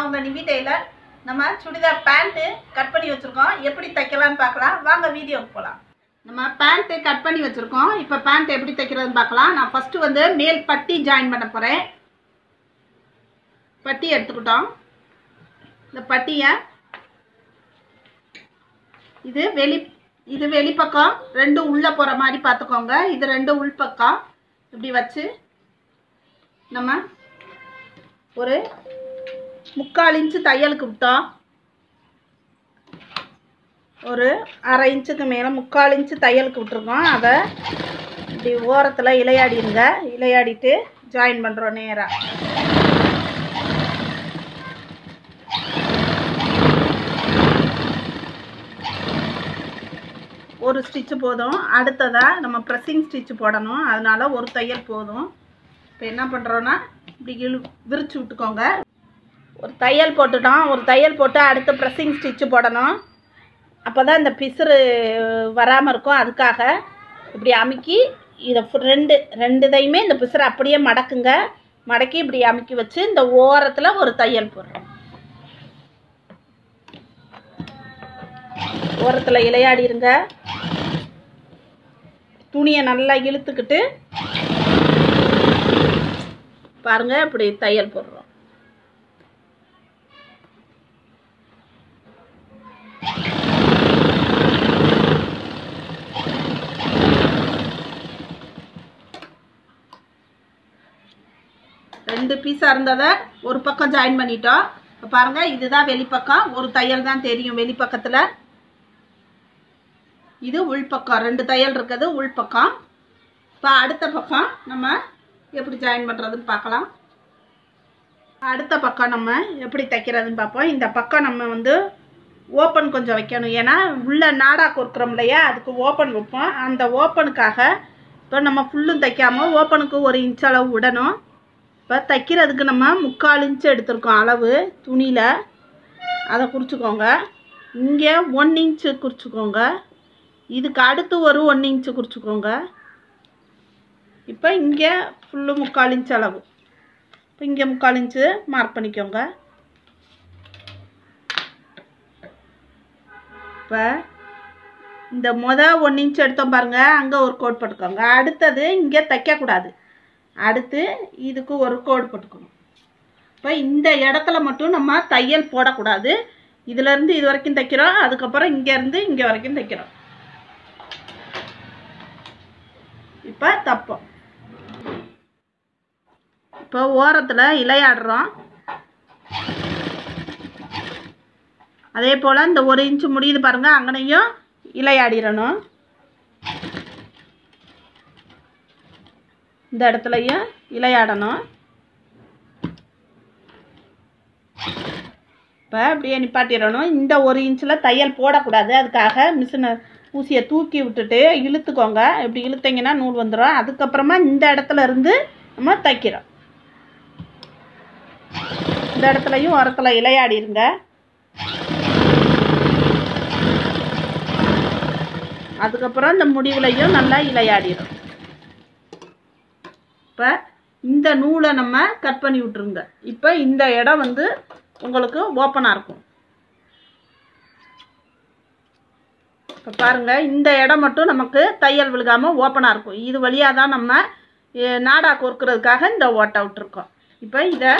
உங்கள் நிவி டெய்லர் நம்ம churidar pant cut பண்ணி வச்சுருக்கோம் எப்படி தைக்கலாம்னு பார்க்கலாம் வாங்க வீடியோக்கு போகலாம் நம்ம பேண்ட்டு கட் பண்ணி வச்சுருக்கோம் இப்போ பேண்ட் எப்படி தைக்கிறதுன்னு பார்க்கலாம் நான் ஃபஸ்ட்டு வந்து மேல் பட்டி ஜாயின் பண்ண போகிறேன் பட்டி எடுத்துக்கிட்டோம் இந்த பட்டியை இது வெளி இது வெளிப்பக்கம் ரெண்டு உள்ளே போகிற மாதிரி பார்த்துக்கோங்க இது ரெண்டு உள்பக்கம் இப்படி வச்சு நம்ம ஒரு முக்கால் இன்ச்சு தையலுக்கு விட்டோம் ஒரு அரை இன்ச்சுக்கு மேலே முக்கால் இன்ச்சு தையலுக்கு விட்டுருக்கோம் அதை இப்படி ஓரத்தில் இலையாடிடுங்க இலையாடிட்டு ஜாயின் பண்ணுறோம் நேராக ஒரு ஸ்டிச்சு போதும் அடுத்ததாக நம்ம ப்ரெஸ்ஸிங் ஸ்டிச்சு போடணும் அதனால ஒரு தையல் போதும் இப்போ என்ன பண்ணுறோன்னா இப்படி இழு விரிச்சு விட்டுக்கோங்க ஒரு தையல் போட்டுட்டோம் ஒரு தையல் போட்டு அடுத்து ப்ரெஸ்ஸிங் ஸ்டிச்சு போடணும் அப்போ தான் இந்த பிசுறு வராமல் இருக்கும் அதுக்காக இப்படி அமுக்கி இதை ஃபு- ரெண்டு ரெண்டு இதையுமே இந்த பிசுறு அப்படியே மடக்குங்க மடக்கி இப்படி அமுக்கி வச்சு இந்த ஓரத்தில் ஒரு தையல் போடுறோம் ஓரத்தில் இலையாடிருங்க துணியை நல்லா இழுத்துக்கிட்டு பாருங்க இப்படி தையல் போடுறோம் ரெண்டு பீஸாக இருந்ததை ஒரு பக்கம் ஜாயின் பண்ணிட்டோம் இப்போ பாருங்க இதுதான் வெளிப்பக்கம் ஒரு தையல் தான் தெரியும் வெளிப்பக்கத்தில் இது உள்பக்கம் ரெண்டு தையல் இருக்குது உள்பக்கம் இப்போ அடுத்த பக்கம் நம்ம எப்படி ஜாயின் பண்ணுறதுன்னு பார்க்கலாம் அடுத்த பக்கம் நம்ம எப்படி தைக்கிறதுன்னு பார்ப்போம் இந்த பக்கம் நம்ம வந்து ஓப்பன் கொஞ்சம் வைக்கணும் ஏன்னா உள்ள நாடா கொடுக்குறோம் இல்லையா அதுக்கு ஓப்பன் வைப்போம் அந்த ஓப்பனுக்காக இப்போ நம்ம ஃபுல்லும் தைக்காமல் ஓப்பனுக்கு ஒரு இன்ச் அளவு விடணும் இப்போ தைக்கிறதுக்கு நம்ம முக்கால் இன்ச்சு எடுத்திருக்கோம் அளவு துணியில் அதை குறிச்சிக்கோங்க இங்கே ஒன் இன்ச்சு குறிச்சிக்கோங்க இதுக்கு அடுத்து ஒரு ஒன் இன்ச்சு குறிச்சிக்கோங்க இப்போ இங்கே ஃபுல்லு முக்கால் இன்ச் அளவு இப்போ இங்கே முக்கால் இன்ச்சு மார்க் பண்ணிக்கோங்க இப்போ இந்த மொத ஒன் இன்ச் எடுத்தோம் பாருங்க அங்கே ஒரு கோட் போட்டுக்கோங்க அடுத்தது இங்கே தைக்கக்கூடாது அடுத்து இதுக்கு ஒரு கோடு போட்டுக்கணும் இப்போ இந்த இடத்துல மட்டும் நம்ம தையல் போடக்கூடாது இதுலேருந்து இது வரைக்கும் தைக்கிறோம் அதுக்கப்புறம் இங்கேருந்து இங்கே வரைக்கும் தைக்கிறோம் இப்போ தப்போம் இப்போ ஓரத்தில் இலையாடுறோம் அதே போல் இந்த ஒரு இன்ச்சு முடியுது பாருங்கள் அங்கனையும் இலையாடிடணும் இந்த இடத்துலையும் இலையாடணும் இப்போ அப்படியே நிப்பாட்டிடணும் இந்த ஒரு இன்ச்சில் தையல் போடக்கூடாது அதுக்காக மிஷினை ஊசியை தூக்கி விட்டுட்டு இழுத்துக்கோங்க இப்படி இழுத்தீங்கன்னா நூல் வந்துடும் அதுக்கப்புறமா இந்த இடத்துல இருந்து நம்ம தைக்கிறோம் இந்த இடத்துலையும் உரத்தில் இலையாடிருங்க அதுக்கப்புறம் இந்த முடிவுலையும் நல்லா இலையாடிடும் இப்போ இந்த நூலை நம்ம கட் பண்ணி விட்டுருங்க இப்போ இந்த இடம் வந்து உங்களுக்கு ஓப்பனாக இருக்கும் இப்போ பாருங்கள் இந்த இடம் மட்டும் நமக்கு தையல் விழுகாமல் ஓப்பனாக இருக்கும் இது வழியாக தான் நம்ம எ, நாடா கொறுக்கிறதுக்காக இந்த ஓட்டை விட்டுருக்கோம் இப்போ இதை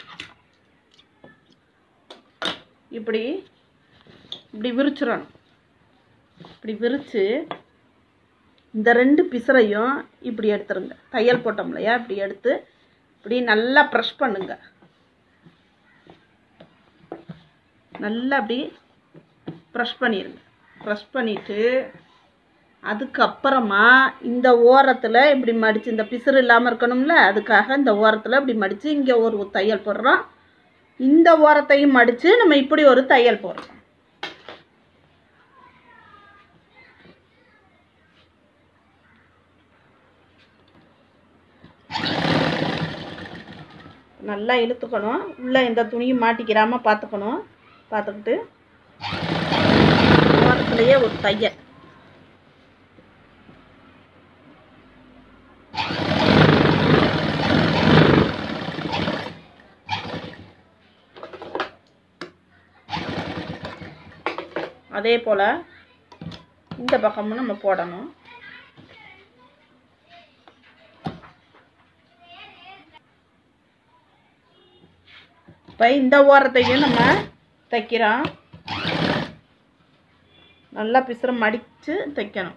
இப்படி இப்படி விரிச்சிடணும் இப்படி விரித்து இந்த ரெண்டு பிசுறையும் இப்படி எடுத்துருங்க தையல் போட்டோம் இல்லையா இப்படி எடுத்து இப்படி நல்லா ப்ரெஷ் பண்ணுங்க நல்லா அப்படி ப்ரெஷ் பண்ணிடுங்க ப்ரெஷ் பண்ணிவிட்டு அதுக்கப்புறமா இந்த ஓரத்தில் இப்படி மடித்து இந்த பிசுறு இல்லாமல் இருக்கணும்ல அதுக்காக இந்த ஓரத்தில் இப்படி மடித்து இங்கே ஒரு தையல் போடுறோம் இந்த ஓரத்தையும் மடித்து நம்ம இப்படி ஒரு தையல் போடுறோம் நல்லா இழுத்துக்கணும் உள்ளே எந்த துணியும் மாட்டிக்கிறாமல் பார்த்துக்கணும் பார்த்துக்கிட்டு ஓரத்துலேயே ஒரு தையல் அதே போல் இந்த பக்கமும் நம்ம போடணும் இப்போ இந்த ஓரத்தையும் நம்ம தைக்கிறோம் நல்லா பிசுற மடித்து தைக்கணும்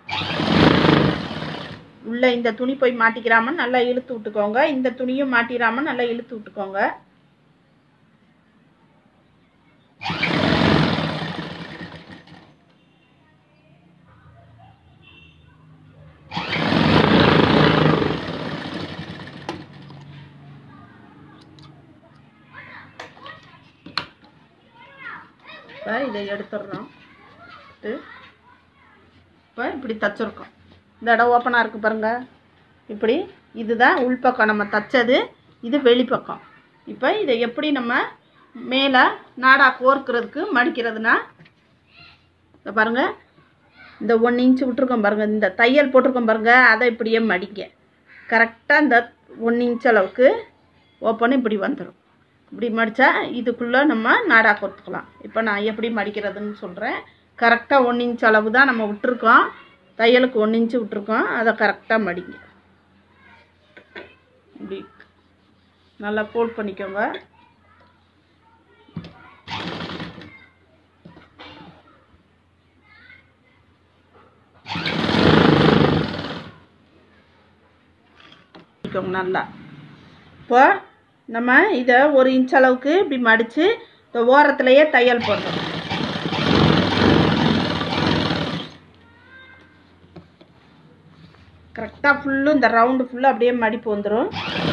உள்ள இந்த துணி போய் மாட்டிக்கிறாம நல்லா இழுத்து விட்டுக்கோங்க இந்த துணியும் மாட்டிடாம நல்லா இழுத்து விட்டுக்கோங்க இப்போ இதை எடுத்துடுறோம் இப்போ இப்படி தச்சிருக்கோம் இந்த இடம் ஓப்பனாக இருக்குது பாருங்க இப்படி இதுதான் உள்பக்கம் நம்ம தச்சது இது வெளிப்பக்கம் இப்போ இதை எப்படி நம்ம மேலே நாடா கோர்க்கிறதுக்கு மடிக்கிறதுனா இந்த பாருங்க இந்த ஒன் இன்ச் விட்ருக்கோம் பாருங்க இந்த தையல் போட்டிருக்கோம் பாருங்க அதை இப்படியே மடிங்க கரெக்டாக இந்த ஒன் இன்ச் அளவுக்கு ஓப்பன் இப்படி வந்துடும் இப்படி மடித்தா இதுக்குள்ளே நம்ம நாடா கோர்த்துக்கலாம் இப்போ நான் எப்படி மடிக்கிறதுன்னு சொல்கிறேன் கரெக்டாக ஒன் இன்ச் அளவு தான் நம்ம விட்டுருக்கோம் தையலுக்கு ஒன் இன்ச்சு விட்டுருக்கோம் அதை கரெக்டாக மடிங்க இப்படி நல்லா ஃபோல்ட் பண்ணிக்கோங்க பண்ணிக்கோங்க நல்லா இப்போ நம்ம இதை ஒரு இன்ச் அளவுக்கு இப்படி மடித்து இந்த ஓரத்துலேயே தையல் போடுறோம் கரெக்டாக ஃபுல்லும் இந்த ரவுண்டு ஃபுல்லாக அப்படியே மடிப்பு வந்துடும்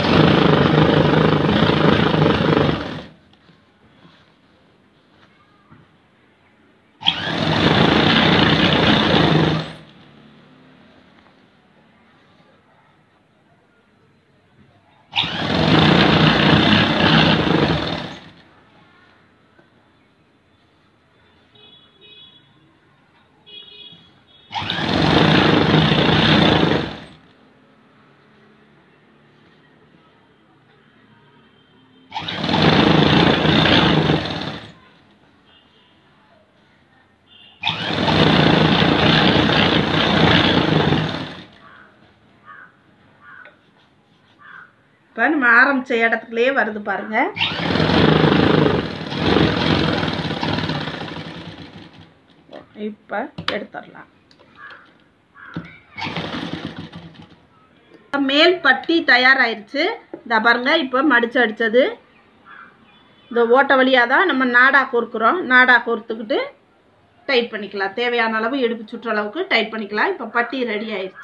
இப்போ நம்ம ஆரம்பித்த இடத்துக்குள்ளேயே வருது பாருங்க இப்போ எடுத்துடலாம் மேல் பட்டி தயாராயிருச்சு இந்த பாருங்க இப்போ மடிச்சு அடித்தது இந்த ஓட்டை வழியாக தான் நம்ம நாடா கோர்க்குறோம் நாடா கோர்த்துக்கிட்டு டைட் பண்ணிக்கலாம் தேவையான அளவு எடுப்பு சுற்றளவுக்கு டைட் பண்ணிக்கலாம் இப்போ பட்டி ரெடி ஆயிடுச்சு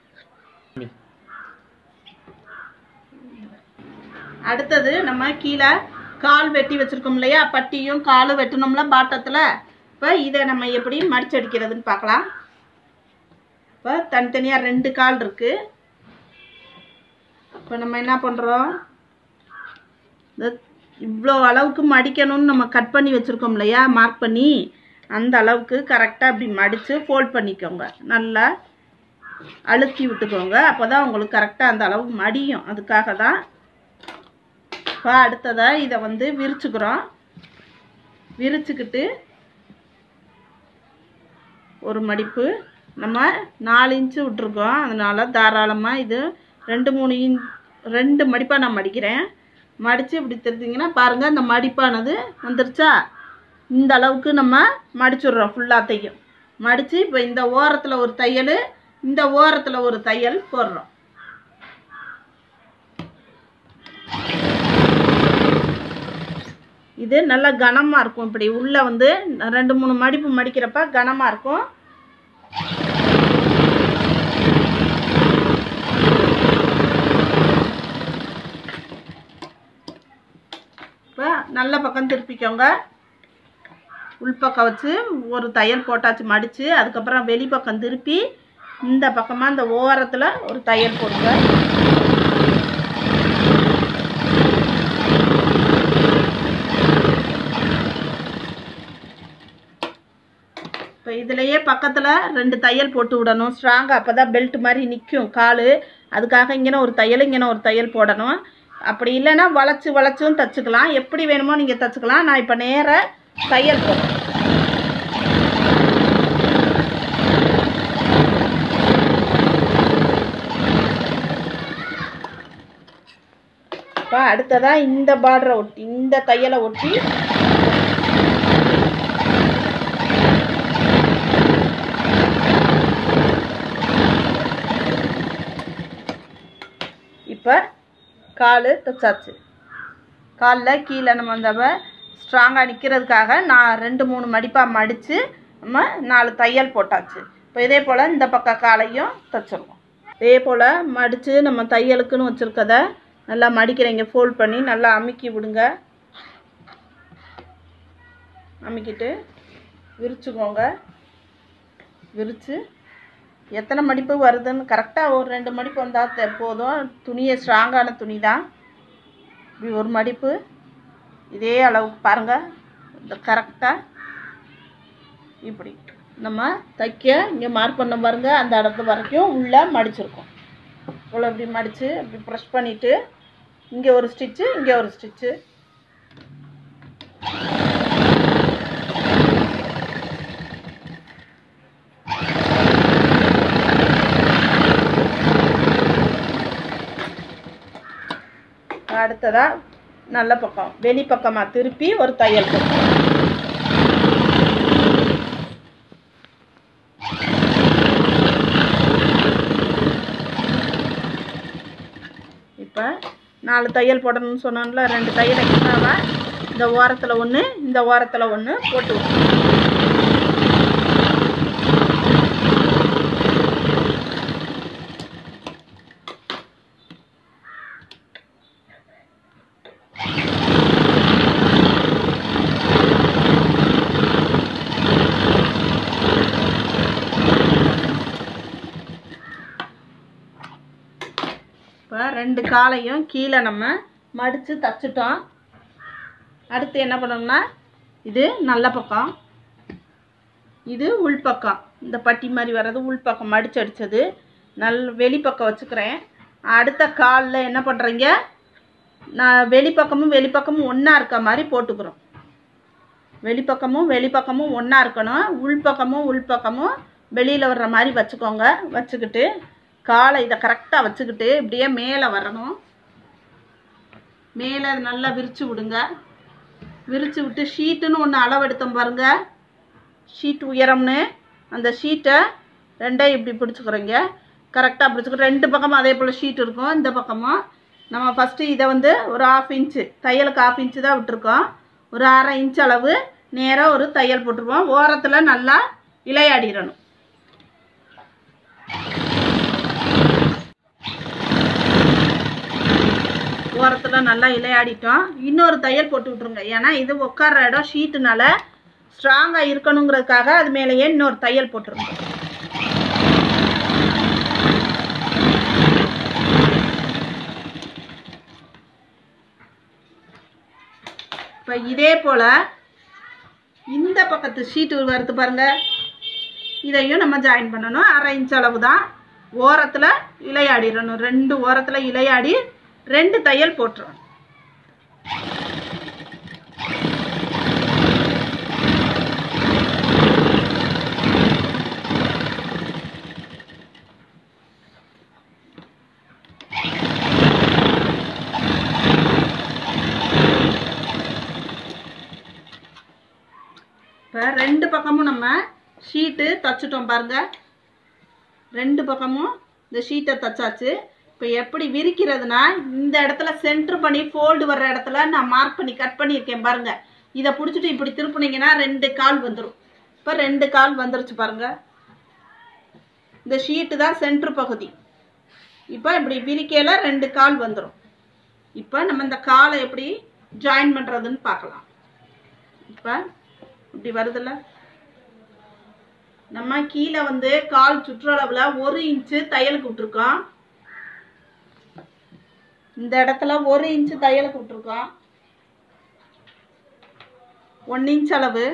அடுத்தது நம்ம கீழே கால் வெட்டி வச்சுருக்கோம் இல்லையா பட்டியும் காலும் வெட்டணும்ல பாட்டத்தில் இப்போ இதை நம்ம எப்படி மடிச்சடிக்கிறதுன்னு பார்க்கலாம் இப்போ தனித்தனியாக ரெண்டு கால் இருக்குது இப்போ நம்ம என்ன பண்ணுறோம் இந்த இவ்வளோ அளவுக்கு மடிக்கணும்னு நம்ம கட் பண்ணி வச்சுருக்கோம் இல்லையா மார்க் பண்ணி அந்த அளவுக்கு கரெக்டாக அப்படி மடித்து ஃபோல்ட் பண்ணிக்கோங்க நல்லா அழுத்தி விட்டுக்கோங்க அப்போ தான் உங்களுக்கு கரெக்டாக அந்த அளவு மடியும் அதுக்காக தான் இப்போ அடுத்ததாக இதை வந்து விரிச்சுக்கிறோம் விரிச்சுக்கிட்டு ஒரு மடிப்பு நம்ம நாலு இன்ச்சு விட்ருக்கோம் அதனால் தாராளமாக இது ரெண்டு மூணு இன் ரெண்டு மடிப்பாக நான் மடிக்கிறேன் மடித்து இப்படி தெரிஞ்சிங்கன்னா பாருங்கள் இந்த மடிப்பானது வந்துருச்சா இந்த அளவுக்கு நம்ம மடிச்சுடுறோம் ஃபுல்லாத்தையும் மடித்து இப்போ இந்த ஓரத்தில் ஒரு தையல் இந்த ஓரத்தில் ஒரு தையல் போடுறோம் இது நல்லா கனமாக இருக்கும் இப்படி உள்ளே வந்து ரெண்டு மூணு மடிப்பு மடிக்கிறப்ப கனமாக இருக்கும் இப்போ நல்ல பக்கம் திருப்பிக்கோங்க உள்பக்கம் வச்சு ஒரு தையல் போட்டாச்சு மடித்து அதுக்கப்புறம் வெளிப்பக்கம் திருப்பி இந்த பக்கமாக இந்த ஓரத்தில் ஒரு தையல் போடுங்க இப்போ இதுலேயே பக்கத்தில் ரெண்டு தையல் போட்டு விடணும் ஸ்ட்ராங்காக அப்போ தான் பெல்ட் மாதிரி நிற்கும் கால் அதுக்காக இங்கே ஒரு தையல் இங்கே ஒரு தையல் போடணும் அப்படி இல்லைன்னா வளைச்சு வளைச்சும் தச்சுக்கலாம் எப்படி வேணுமோ நீங்கள் தச்சுக்கலாம் நான் இப்போ நேராக தையல் போடுறேன் இப்போ அடுத்ததாக இந்த பார்டரை ஒட்டி இந்த தையலை ஒட்டி இப்போ கால் தைச்சாச்சு காலில் கீழே நம்ம அந்த ஸ்ட்ராங்காக நிற்கிறதுக்காக நான் ரெண்டு மூணு மடிப்பாக மடித்து நம்ம நாலு தையல் போட்டாச்சு இப்போ இதே போல் இந்த பக்க காலையும் தைச்சிருவோம் இதே போல் மடித்து நம்ம தையலுக்குன்னு வச்சுருக்கத நல்லா மடிக்கிறீங்க ஃபோல்ட் பண்ணி நல்லா அமுக்கி விடுங்க அமுக்கிட்டு விரிச்சுக்கோங்க விரித்து எத்தனை மடிப்பு வருதுன்னு கரெக்டாக ஒரு ரெண்டு மடிப்பு வந்தால் போதும் துணியை ஸ்ட்ராங்கான துணி தான் இப்படி ஒரு மடிப்பு இதே அளவுக்கு பாருங்கள் இந்த கரெக்டாக இப்படி நம்ம தைக்க இங்கே மார்க் பண்ண பாருங்க அந்த இடத்து வரைக்கும் உள்ளே மடிச்சிருக்கோம் இவ்வளோ இப்படி மடித்து இப்படி ப்ரெஷ் பண்ணிவிட்டு இங்கே ஒரு ஸ்டிச்சு இங்கே ஒரு ஸ்டிச்சு அடுத்ததாக நல்ல பக்கம் வெளி பக்கமாக திருப்பி ஒரு தையல் போட்டோம் இப்போ நாலு தையல் போடணும்னு சொன்னோம்ல ரெண்டு தையல் எக்ஸ்ட்ராவா இந்த ஓரத்தில் ஒன்று இந்த ஓரத்தில் ஒன்று போட்டு விட்டுருவோம். இப்போ ரெண்டு காலையும் கீழே நம்ம மடித்து தச்சுட்டோம் அடுத்து என்ன பண்ணணும்னா இது நல்ல பக்கம் இது உள்பக்கம் இந்த பட்டி மாதிரி வர்றது உள்பக்கம் மடிச்சு அடித்தது நல் வெளிப்பக்கம் வச்சுக்கிறேன் அடுத்த காலில் என்ன பண்ணுறீங்க நான் வெளிப்பக்கமும் வெளிப்பக்கமும் ஒன்றா இருக்க மாதிரி போட்டுக்கிறோம் வெளிப்பக்கமும் வெளிப்பக்கமும் ஒன்றா இருக்கணும் உள்பக்கமும் உள்பக்கமும் வெளியில் வர்ற மாதிரி வச்சுக்கோங்க வச்சுக்கிட்டு காலை இதை கரெக்டாக வச்சுக்கிட்டு இப்படியே மேலே வரணும் மேலே நல்லா விரித்து விடுங்க விரித்து விட்டு ஷீட்டுன்னு ஒன்று அளவெடுத்தோம் பாருங்க ஷீட் உயரம்னு அந்த ஷீட்டை ரெண்டையும் இப்படி பிடிச்சிக்கிறோங்க கரெக்டாக பிடிச்சிக்கிறோம் ரெண்டு பக்கமும் அதே போல் ஷீட் இருக்கும் இந்த பக்கமும் நம்ம ஃபஸ்ட்டு இதை வந்து ஒரு ஆஃப் இன்ச்சு தையலுக்கு ஆஃப் இன்ச்சு தான் விட்டுருக்கோம் ஒரு அரை இன்ச் அளவு நேராக ஒரு தையல் போட்டுருவோம் ஓரத்தில் நல்லா இலையாடிடணும் ஓரத்தில் நல்லா இலையாடிட்டோம் இன்னொரு தையல் போட்டு விட்ருங்க ஏன்னா இது உட்கார்ற இடம் ஷீட்டுனால ஸ்ட்ராங்காக இருக்கணுங்கிறதுக்காக அது மேலேயே இன்னொரு தையல் போட்டுருங்க இப்போ இதே போல் இந்த பக்கத்து ஷீட்டு வருது பாருங்க இதையும் நம்ம ஜாயின் பண்ணணும் அரை இன்ச் அளவு தான் ஓரத்தில் இலையாடிடணும் ரெண்டு ஓரத்தில் இலையாடி ரெண்டு தையல் போட்டுருவோம் இப்போ ரெண்டு பக்கமும் நம்ம ஷீட்டு தச்சுட்டோம் பாருங்க ரெண்டு பக்கமும் இந்த ஷீட்டை தச்சாச்சு இப்போ எப்படி விரிக்கிறதுனா இந்த இடத்துல சென்டர் பண்ணி ஃபோல்டு வர்ற இடத்துல நான் மார்க் பண்ணி கட் பண்ணியிருக்கேன் பாருங்க இதை பிடிச்சிட்டு இப்படி திருப்புனீங்கன்னா ரெண்டு கால் வந்துடும் இப்போ ரெண்டு கால் வந்துருச்சு பாருங்க இந்த ஷீட்டு தான் சென்டர் பகுதி இப்போ இப்படி விரிக்கையில் ரெண்டு கால் வந்துடும் இப்போ நம்ம இந்த காலை எப்படி ஜாயின் பண்ணுறதுன்னு பார்க்கலாம் இப்போ இப்படி வருதுல்ல நம்ம கீழே வந்து கால் சுற்றளவில் ஒரு இன்ச்சு தையலுக்கு விட்டுருக்கோம் இந்த இடத்துல ஒரு இன்ச்சு தையலுக்கு விட்டுருக்கோம் ஒன் இன்ச் அளவு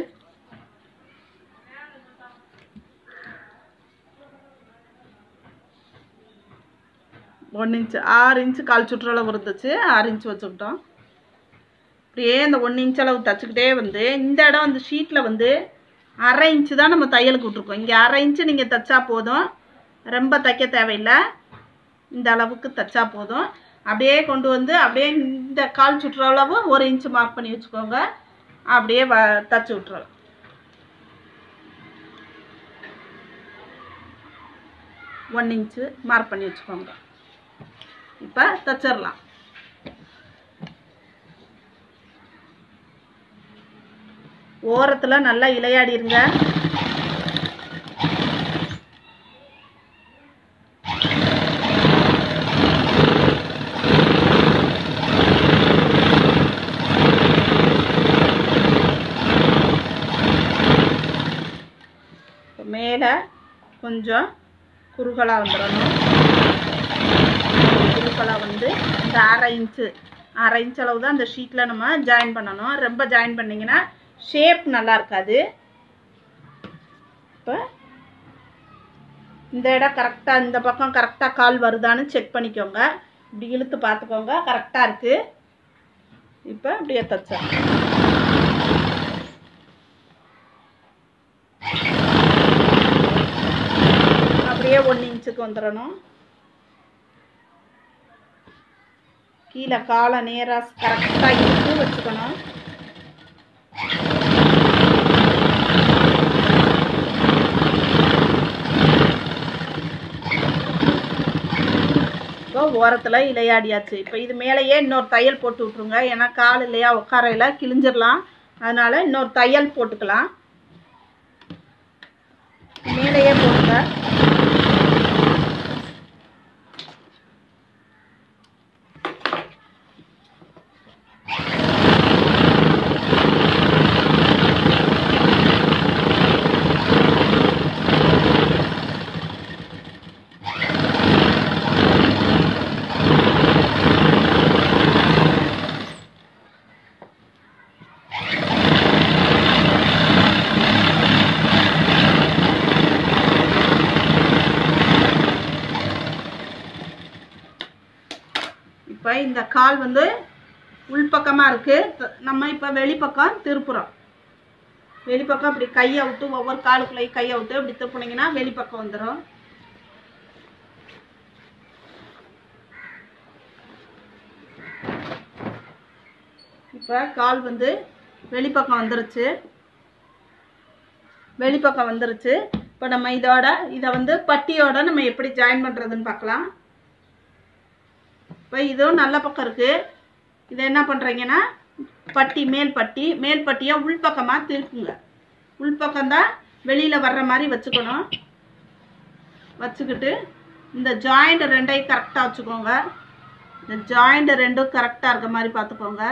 ஒன் இன்ச்சு ஆறு இன்ச்சு கால் சுற்றளவு இருந்துச்சு ஆறு இன்ச்சு வச்சுக்கிட்டோம் அப்படியே இந்த ஒன்று இன்ச் அளவு தச்சுக்கிட்டே வந்து இந்த இடம் வந்து ஷீட்டில் வந்து அரை இன்ச்சு தான் நம்ம தையலுக்கு விட்ருக்கோம் இங்கே அரை இன்ச்சு நீங்கள் தைச்சா போதும் ரொம்ப தைக்க தேவையில்லை இந்த அளவுக்கு தைச்சா போதும் அப்படியே கொண்டு வந்து அப்படியே இந்த கால் சுற்றுறளவு ஒரு இன்ச்சு மார்க் பண்ணி வச்சுக்கோங்க அப்படியே வ தச்சு விட்றலாம் ஒன் இன்ச்சு மார்க் பண்ணி வச்சுக்கோங்க இப்போ தச்சிடலாம் ஓரத்தில் நல்லா இலையாடிருங்க இப்போ மேலே கொஞ்சம் குறுகலாக வந்துடணும் குறுகலாக வந்து இந்த அரை இன்ச்சு அரை இன்ச் அளவு தான் இந்த ஷீட்டில் நம்ம ஜாயின் பண்ணணும் ரொம்ப ஜாயின் பண்ணிங்கன்னா ஷேப் நல்லா இருக்காது இப்போ இந்த இடம் கரெக்டாக இந்த பக்கம் கரெக்டாக கால் வருதான்னு செக் பண்ணிக்கோங்க இப்படி இழுத்து பார்த்துக்கோங்க கரெக்டாக இருக்குது இப்போ அப்படியே தச்சேன் அப்படியே ஒன்று இன்ச்சுக்கு வந்துடணும் கீழே காலை நேராக கரெக்டாக இழுத்து வச்சுக்கணும் இப்போ ஓரத்தில் இலையாடியாச்சு இப்போ இது மேலேயே இன்னொரு தையல் போட்டு விட்ருங்க ஏன்னா கால் இல்லையா உட்காரையில கிழிஞ்சிடலாம் அதனால் இன்னொரு தையல் போட்டுக்கலாம் மேலேயே போட்டுங்க இப்போ இந்த கால் வந்து உள்பக்கமாக இருக்குது நம்ம இப்போ வெளிப்பக்கம் திருப்புறோம் வெளிப்பக்கம் இப்படி கையை விட்டு ஒவ்வொரு காலுக்குள்ளேயும் கையை விட்டு இப்படி திருப்புனீங்கன்னா வெளிப்பக்கம் வந்துடும் இப்போ கால் வந்து வெளிப்பக்கம் வந்துருச்சு வெளிப்பக்கம் வந்துருச்சு இப்போ நம்ம இதோட இதை வந்து பட்டியோட நம்ம எப்படி ஜாயின் பண்ணுறதுன்னு பார்க்கலாம் இப்போ இதுவும் நல்ல பக்கம் இருக்குது இதை என்ன பண்ணுறீங்கன்னா பட்டி மேல் பட்டி மேல் பட்டியை உள்பக்கமாக திருப்புங்க உள்பக்கம் தான் வெளியில் வர்ற மாதிரி வச்சுக்கணும் வச்சுக்கிட்டு இந்த ஜாயிண்ட் ரெண்டையும் கரெக்டாக வச்சுக்கோங்க இந்த ஜாயிண்ட் ரெண்டும் கரெக்டாக இருக்க மாதிரி பார்த்துக்கோங்க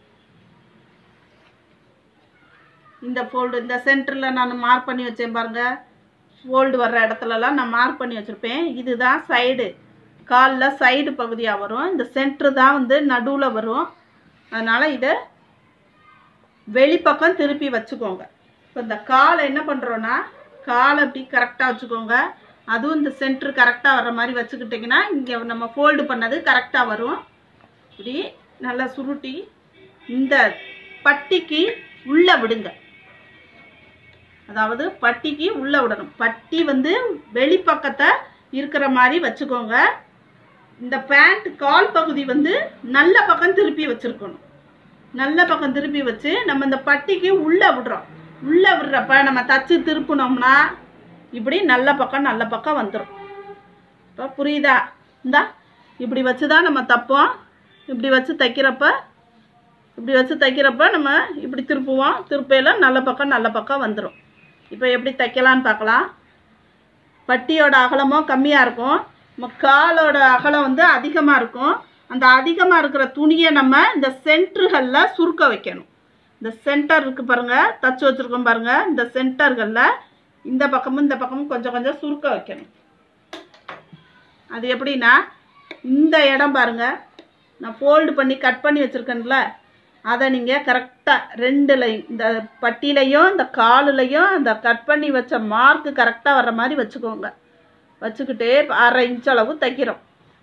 இந்த ஃபோல்டு இந்த சென்டரில் நான் மார்க் பண்ணி வச்சேன் பாருங்க ஃபோல்டு வர்ற இடத்துலலாம் நான் மார்க் பண்ணி வச்சுருப்பேன் இதுதான் சைடு காலில் சைடு பகுதியாக வரும் இந்த சென்ட்ரு தான் வந்து நடுவில் வரும் அதனால் இதை வெளிப்பக்கம் திருப்பி வச்சுக்கோங்க இப்போ இந்த காலை என்ன பண்ணுறோன்னா காலை இப்படி கரெக்டாக வச்சுக்கோங்க அதுவும் இந்த சென்ட்ரு கரெக்டாக வர்ற மாதிரி வச்சுக்கிட்டிங்கன்னா இங்கே நம்ம ஃபோல்டு பண்ணது கரெக்டாக வரும் இப்படி நல்லா சுருட்டி இந்த பட்டிக்கு உள்ளே விடுங்க அதாவது பட்டிக்கு உள்ளே விடணும் பட்டி வந்து வெளிப்பக்கத்தை இருக்கிற மாதிரி வச்சுக்கோங்க இந்த பேண்ட் கால் பகுதி வந்து நல்ல பக்கம் திருப்பி வச்சுருக்கணும் நல்ல பக்கம் திருப்பி வச்சு நம்ம இந்த பட்டிக்கு உள்ளே விடுறோம் உள்ளே விடுறப்ப நம்ம தச்சு திருப்பினோம்னா இப்படி நல்ல பக்கம் நல்ல பக்கம் வந்துடும் இப்போ புரியுதா இந்தா இப்படி வச்சு தான் நம்ம தப்போம் இப்படி வச்சு தைக்கிறப்ப இப்படி வச்சு தைக்கிறப்ப நம்ம இப்படி திருப்புவோம் திருப்பையில் நல்ல பக்கம் நல்ல பக்கம் வந்துடும் இப்போ எப்படி தைக்கலான்னு பார்க்கலாம் பட்டியோட அகலமும் கம்மியாக இருக்கும் நம்ம காலோட அகலம் வந்து அதிகமாக இருக்கும் அந்த அதிகமாக இருக்கிற துணியை நம்ம இந்த சென்டர்களில் சுருக்க வைக்கணும் இந்த சென்டர் இருக்குது பாருங்கள் தச்சு வச்சுருக்கோம் பாருங்கள் இந்த சென்டர்களில் இந்த பக்கமும் இந்த பக்கமும் கொஞ்சம் கொஞ்சம் சுருக்க வைக்கணும் அது எப்படின்னா இந்த இடம் பாருங்கள் நான் ஃபோல்டு பண்ணி கட் பண்ணி வச்சுருக்கேன்ல அதை நீங்கள் கரெக்டாக ரெண்டுலையும் இந்த பட்டியிலையும் இந்த காலுலையும் அந்த கட் பண்ணி வச்ச மார்க்கு கரெக்டாக வர்ற மாதிரி வச்சுக்கோங்க வச்சுக்கிட்டு இப்ப அரை இன்ச் அளவு தைக்கிறோம்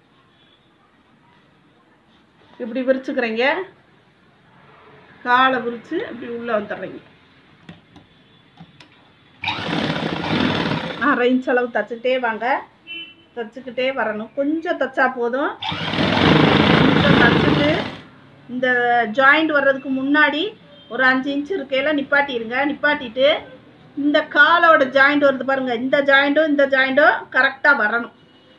இப்படி விரிச்சுக்கிறீங்க காலை விரிச்சு இப்படி உள்ளே வந்துடுறீங்க அரை இன்ச் அளவு தச்சுக்கிட்டே வாங்க தச்சுக்கிட்டே வரணும் கொஞ்சம் தைச்சா போதும் இந்த ஜாயிண்ட் வர்றதுக்கு முன்னாடி ஒரு அஞ்சு இன்ச் இருக்கையில நிப்பாட்டிடுங்க நிப்பாட்டிட்டு இந்த காலோட ஜாயிண்ட் வருது பாருங்க இந்த ஜாயிண்ட்டும் இந்த ஜாயிண்ட்டும் கரெக்டாக வரணும்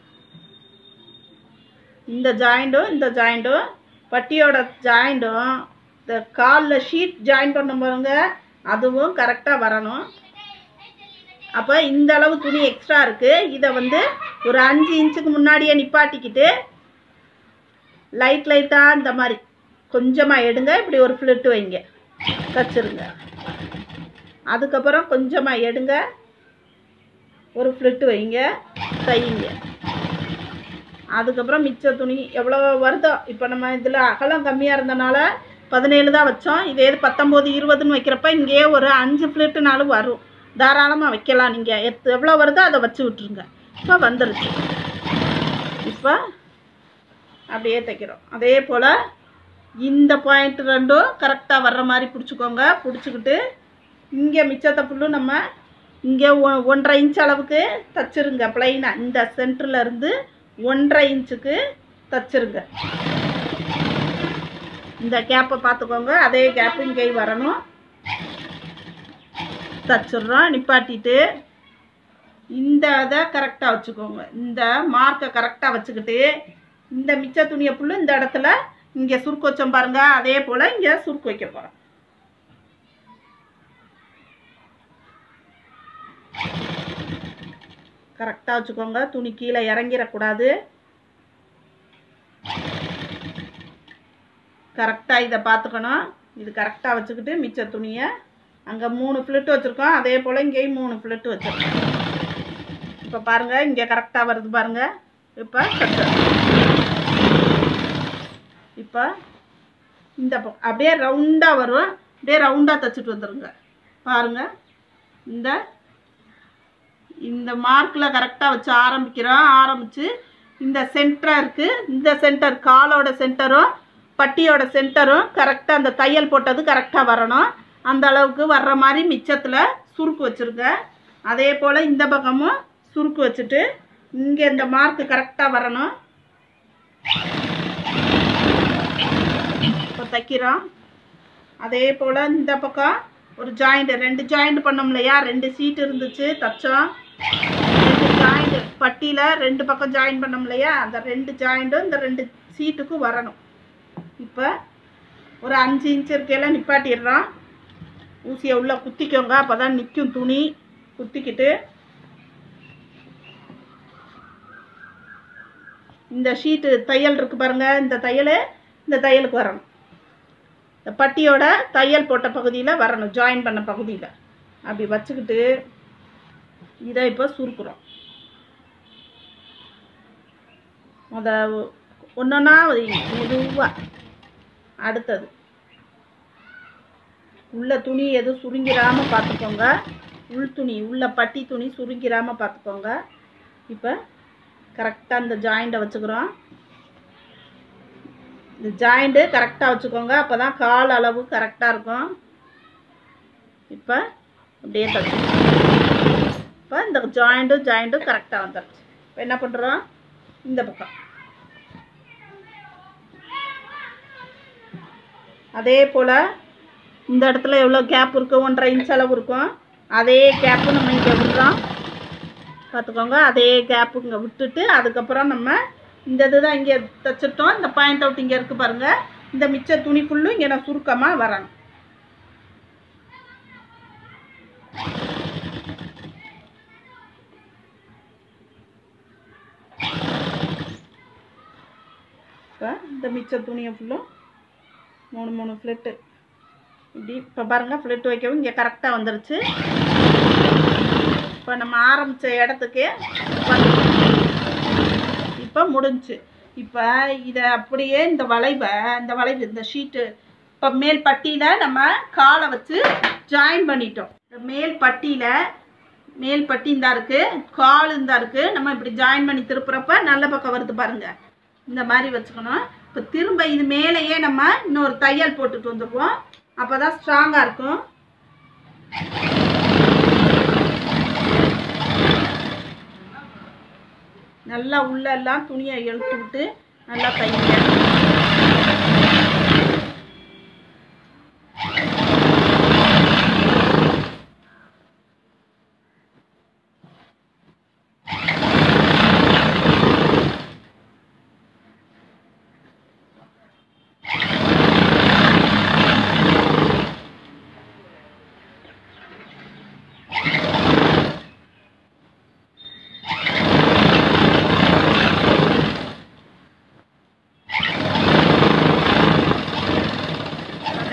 இந்த ஜாயிண்ட்டும் இந்த ஜாயிண்ட்டும் பட்டியோட ஜாயிண்ட்டும் இந்த காலில் ஷீட் ஜாயின் பண்ண பாருங்க அதுவும் கரெக்டாக வரணும் அப்போ இந்த அளவு துணி எக்ஸ்ட்ரா இருக்குது இதை வந்து ஒரு அஞ்சு இன்ச்சுக்கு முன்னாடியே நிப்பாட்டிக்கிட்டு லைட் லைட்டாக இந்த மாதிரி கொஞ்சமாக எடுங்க இப்படி ஒரு ஃப்ளிட்டு வைங்க தச்சிருங்க அதுக்கப்புறம் கொஞ்சமாக எடுங்க ஒரு ஃப்ளிட்டு வைங்க தையுங்க அதுக்கப்புறம் மிச்ச துணி எவ்வளோ வருதோ இப்போ நம்ம இதில் அகலம் கம்மியாக இருந்தனால பதினேழு தான் வச்சோம் இதே இது பத்தொம்போது இருபதுன்னு வைக்கிறப்ப இங்கேயே ஒரு அஞ்சு ஃப்ளிட்டுனாலும் வரும் தாராளமாக வைக்கலாம் நீங்கள் எத் எவ்வளோ வருதோ அதை வச்சு விட்ருங்க இப்போ வந்துருச்சு இப்போ அப்படியே தைக்கிறோம் அதே போல் இந்த பாயிண்ட் ரெண்டும் கரெக்டாக வர்ற மாதிரி பிடிச்சிக்கோங்க பிடிச்சிக்கிட்டு இங்கே மிச்சத்தை ஃபுல்லும் நம்ம இங்கே ஒ ஒன்றரை இன்ச் அளவுக்கு தச்சிருங்க ப்ளைனாக இந்த சென்டரில் இருந்து ஒன்றரை இன்ச்சுக்கு தச்சிருங்க இந்த கேப்பை பார்த்துக்கோங்க அதே கேப்பு இங்கே வரணும் தச்சிடுறோம் நிப்பாட்டிட்டு இந்த இதை கரெக்டாக வச்சுக்கோங்க இந்த மார்க்கை கரெக்டாக வச்சுக்கிட்டு இந்த மிச்ச துணியை ஃபுல்லும் இந்த இடத்துல இங்கே சுருக்கு வச்சோம் பாருங்க அதே போல் இங்கே சுருக்கு வைக்க போகிறோம் கரெக்டாக வச்சுக்கோங்க துணி கீழே இறங்கிடக்கூடாது கரெக்டாக இதை பார்த்துக்கணும் இது கரெக்டாக வச்சுக்கிட்டு மிச்ச துணியை அங்கே மூணு ஃப்ளிட்டு வச்சுருக்கோம் அதே போல் இங்கேயும் மூணு ஃப்ளிட்டு வச்சுருக்கோம் இப்போ பாருங்கள் இங்கே கரெக்டாக வருது பாருங்கள் இப்போ இப்போ இந்த பக்கம் அப்படியே ரவுண்டாக வரும் அப்படியே ரவுண்டாக தைச்சிட்டு வந்துடுங்க பாருங்கள் இந்த இந்த மார்க்கில் கரெக்டாக வச்சு ஆரம்பிக்கிறோம் ஆரம்பித்து இந்த சென்டராக இருக்குது இந்த சென்டர் காலோட சென்டரும் பட்டியோட சென்டரும் கரெக்டாக அந்த தையல் போட்டது கரெக்டாக வரணும் அந்த அளவுக்கு வர்ற மாதிரி மிச்சத்தில் சுருக்கு வச்சுருங்க அதே போல் இந்த பக்கமும் சுருக்கு வச்சுட்டு இங்கே இந்த மார்க்கு கரெக்டாக வரணும் இப்போ தைக்கிறோம் அதே போல் இந்த பக்கம் ஒரு ஜாயிண்ட் ரெண்டு ஜாயிண்ட் பண்ணோம் இல்லையா ரெண்டு சீட் இருந்துச்சு தச்சோம் ரெண்டு ஜாயிண்ட் பட்டியில் ரெண்டு பக்கம் ஜாயின் பண்ணோம் இல்லையா அந்த ரெண்டு ஜாயிண்ட்டும் இந்த ரெண்டு சீட்டுக்கும் வரணும் இப்போ ஒரு அஞ்சு இன்ச் இருக்கையில் நிப்பாட்டிடுறோம் ஊசியை உள்ளே குத்திக்கோங்க அப்போ தான் நிற்கும் துணி குத்திக்கிட்டு இந்த ஷீட்டு தையல் இருக்கு பாருங்க இந்த தையல் இந்த தையலுக்கு வரணும் இந்த பட்டியோட தையல் போட்ட பகுதியில் வரணும் ஜாயின் பண்ண பகுதியில் அப்படி வச்சுக்கிட்டு இதை இப்போ சுருக்குறோம் முத ஒன்றொன்னா மெதுவாக அடுத்தது உள்ள துணி எதுவும் சுருங்கிடாமல் பார்த்துக்கோங்க உள் துணி உள்ள பட்டி துணி சுருங்கிடாமல் பார்த்துக்கோங்க இப்போ கரெக்டாக இந்த ஜாயிண்ட்டை வச்சுக்கிறோம் இந்த ஜாயிண்ட்டு கரெக்டாக வச்சுக்கோங்க அப்போ தான் கால் அளவு கரெக்டாக இருக்கும் இப்போ அப்படியே தச்சு இப்போ இந்த ஜாயிண்ட்டும் ஜாயிண்ட்டும் கரெக்டாக வந்துடுச்சு இப்போ என்ன பண்ணுறோம் இந்த பக்கம் அதே போல் இந்த இடத்துல எவ்வளோ கேப் இருக்குது ஒன்றரை இன்ச் அளவு இருக்கும் அதே கேப்பு நம்ம இங்கே விடுறோம் பார்த்துக்கோங்க அதே கேப்பு இங்கே விட்டுட்டு அதுக்கப்புறம் நம்ம இந்த இதுதான் இங்கே தைச்சிட்டோம் இந்த பாயிண்ட் அவுட் இங்கே இருக்குது பாருங்கள் இந்த மிச்ச துணி ஃபுல்லும் இங்கே நான் சுருக்கமாக வரணும் இப்போ இந்த மிச்ச துணியை ஃபுல்லும் மூணு மூணு ஃப்ளிட்டு இப்படி இப்போ பாருங்கள் ஃப்ளிட் வைக்கவும் இங்கே கரெக்டாக வந்துருச்சு இப்போ நம்ம ஆரம்பித்த இடத்துக்கு இப்போ முடிஞ்சுச்சு இப்போ இதை அப்படியே இந்த வளைவை இந்த வளைவு இந்த ஷீட்டு இப்போ மேல் பட்டியில் நம்ம காலை வச்சு ஜாயின் பண்ணிட்டோம் இந்த மேல் பட்டியில் மேல் பட்டி இந்தா இருக்குது கால் இந்தா இருக்குது நம்ம இப்படி ஜாயின் பண்ணி திருப்புறப்ப நல்ல பக்கம் வருது பாருங்கள் இந்த மாதிரி வச்சுக்கணும் இப்போ திரும்ப இது மேலேயே நம்ம இன்னொரு தையல் போட்டுட்டு வந்துடுவோம் அப்போ தான் ஸ்ட்ராங்காக இருக்கும் நல்லா உள்ளெல்லாம் துணியை இழுத்து விட்டு நல்லா தைங்க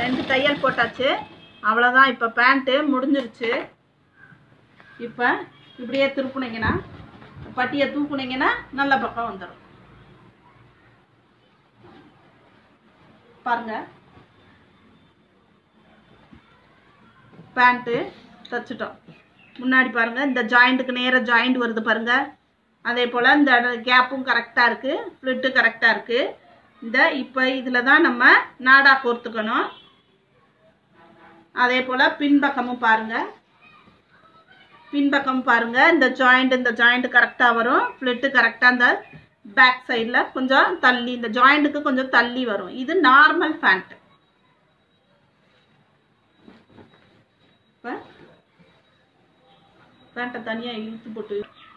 ரெண்டு தையல் போட்டாச்சு அவ்வளோதான் இப்போ பேண்ட்டு முடிஞ்சிருச்சு இப்போ இப்படியே திருப்புனீங்கன்னா பட்டியை தூக்குனீங்கன்னா நல்ல பக்கம் வந்துடும் பாருங்க பேண்ட்டு தைச்சிட்டோம் முன்னாடி பாருங்க இந்த ஜாயிண்ட்டுக்கு நேராக ஜாயிண்ட் வருது பாருங்க அதே போல் இந்த கேப்பும் கரெக்டாக இருக்குது ஃப்ளிட்டு கரெக்டாக இருக்குது இந்த இப்போ இதில் தான் நம்ம நாடா கோர்த்துக்கணும் அதே போல் பின்பக்கமும் பாருங்கள் பின்பக்கம் பாருங்க இந்த ஜாயிண்ட் இந்த ஜாயிண்ட் கரெக்டாக வரும் ஃப்ளிட்டு கரெக்டாக இந்த பேக் சைடில் கொஞ்சம் தள்ளி இந்த ஜாயிண்ட்டுக்கு கொஞ்சம் தள்ளி வரும் இது நார்மல் பேண்ட் இப்போ பேண்ட்டை தனியாக இழுத்து போட்டு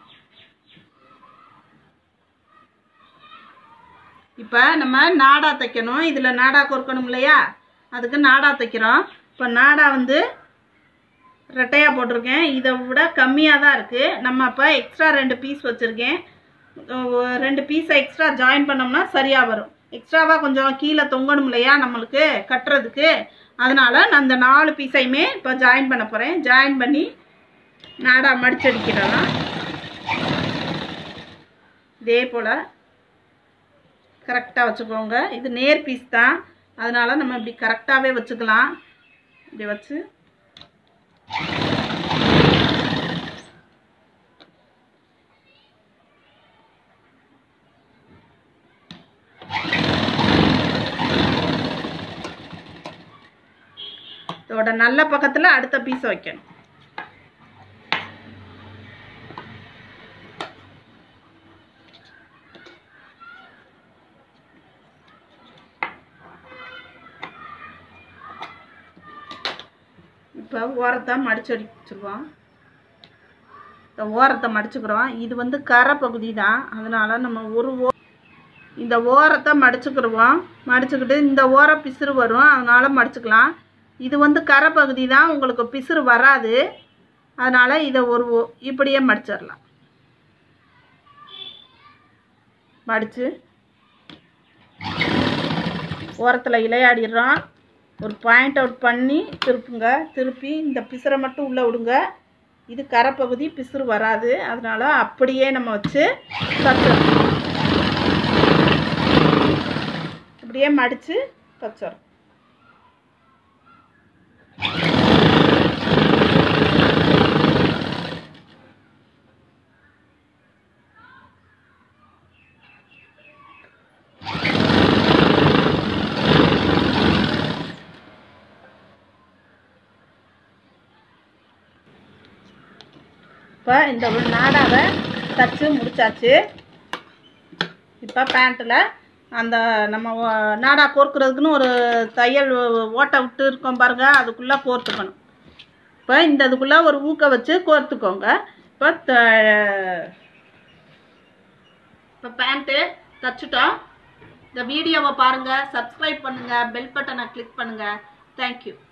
இப்போ நம்ம நாடா தைக்கணும் இதில் நாடா கோர்க்கணும் இல்லையா அதுக்கு நாடா தைக்கிறோம் இப்போ நாடா வந்து ரெட்டையாக போட்டிருக்கேன் இதை விட கம்மியாக தான் இருக்குது நம்ம அப்போ எக்ஸ்ட்ரா ரெண்டு பீஸ் வச்சுருக்கேன் ரெண்டு பீஸை எக்ஸ்ட்ரா ஜாயின் பண்ணோம்னா சரியாக வரும் எக்ஸ்ட்ராவாக கொஞ்சம் கீழே தொங்கணும் இல்லையா நம்மளுக்கு கட்டுறதுக்கு அதனால் நான் அந்த நாலு பீஸையுமே இப்போ ஜாயின் பண்ண போகிறேன் ஜாயின் பண்ணி நாடா மடிச்சடிக்கிறோம் இதே போல் கரெக்டாக வச்சுக்கோங்க இது நேர் பீஸ் தான் அதனால் நம்ம இப்படி கரெக்டாகவே வச்சுக்கலாம் இப்படி வச்சு இதோட நல்ல பக்கத்தில் அடுத்த பீஸ் வைக்கணும் இப்போ ஓரத்தை மடிச்சடி வச்சுருவோம் இந்த ஓரத்தை மடிச்சுக்கிறோம் இது வந்து கரை பகுதி தான் அதனால் நம்ம ஒரு ஓ இந்த ஓரத்தை மடிச்சுக்கிடுவோம் மடிச்சுக்கிட்டு இந்த ஓர பிசுறு வரும் அதனால் மடிச்சுக்கலாம் இது வந்து கரை பகுதி தான் உங்களுக்கு பிசுறு வராது அதனால் இதை ஒரு ஓ- இப்படியே மடிச்சிடலாம் மடித்து ஓரத்தில் இலையாடிடுறோம் ஒரு பாயிண்ட் அவுட் பண்ணி திருப்புங்க திருப்பி இந்த பிசுரை மட்டும் உள்ளே விடுங்க இது கரைப்பகுதி பிசுறு வராது அதனால் அப்படியே நம்ம வச்சு தச்சிடணும் அப்படியே மடித்து தச்சிடணும் இப்போ இந்த ஒரு நாடாவை தச்சு முடிச்சாச்சு இப்போ பேண்ட்டில் அந்த நம்ம ஓ- நாடா கோர்க்கிறதுக்குன்னு ஒரு தையல் ஓ- ஓட்டை விட்டு இருக்கோம் பாருங்க அதுக்குள்ளே கோர்த்துக்கணும் இப்போ இந்த இதுக்குள்ளே ஒரு ஊக்க வச்சு கோர்த்துக்கோங்க இப்போ த இப்போ பேண்ட்டு தச்சுட்டோம் இந்த வீடியோவை பாருங்கள் சப்ஸ்கிரைப் பண்ணுங்கள் பெல் பட்டனை கிளிக் பண்ணுங்கள் தேங்க்யூ